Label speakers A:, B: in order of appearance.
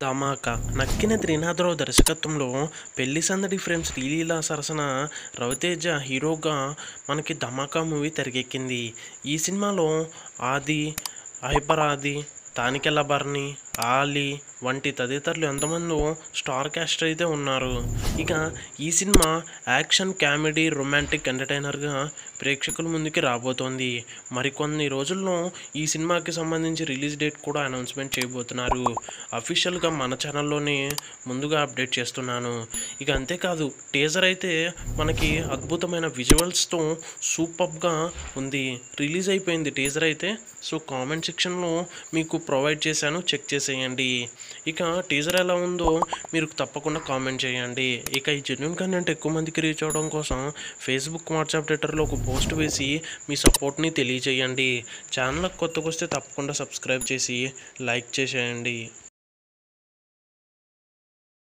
A: ధమాకా నక్కిన త్రినాథరావు దర్శకత్వంలో పెళ్లి సందడి ఫ్రేమ్స్ శ్రీలీల సరసన రవితేజ హీరోగా మనకి ధమాకా మూవీ తెరకెక్కింది ఈ సినిమాలో ఆది హైపర్ ఆది తానికెళ్ళ భరణి ఆలి వంటి తదితరులు ఎంతమందో స్టార్ క్యాస్ట్ అయితే ఉన్నారు ఇక ఈ సినిమా యాక్షన్ కామెడీ రొమాంటిక్ ఎంటర్టైనర్గా ప్రేక్షకుల ముందుకి రాబోతోంది మరికొన్ని రోజుల్లో ఈ సినిమాకి సంబంధించి రిలీజ్ డేట్ కూడా అనౌన్స్మెంట్ చేయబోతున్నారు అఫీషియల్గా మన ఛానల్లోనే ముందుగా అప్డేట్ చేస్తున్నాను ఇక అంతేకాదు టీజర్ అయితే మనకి అద్భుతమైన విజువల్స్తో సూపర్గా ఉంది రిలీజ్ అయిపోయింది టీజర్ అయితే సో కామెంట్ సెక్షన్లో మీకు ప్రొవైడ్ చేశాను చెక్ చేసేయండి ఇక టీజర్ ఎలా ఉందో మీరు తప్పకుండా కామెంట్ చేయండి ఇక ఈ జెన్యున్ కంటెంట్ ఎక్కువ మందికి రీచ్ అవ్వడం కోసం ఫేస్బుక్ వాట్సాప్ ట్విట్టర్లో ఒక పోస్ట్ వేసి మీ సపోర్ట్ని తెలియజేయండి ఛానల్కి కొత్తగా వస్తే తప్పకుండా సబ్స్క్రైబ్ చేసి లైక్ చేసేయండి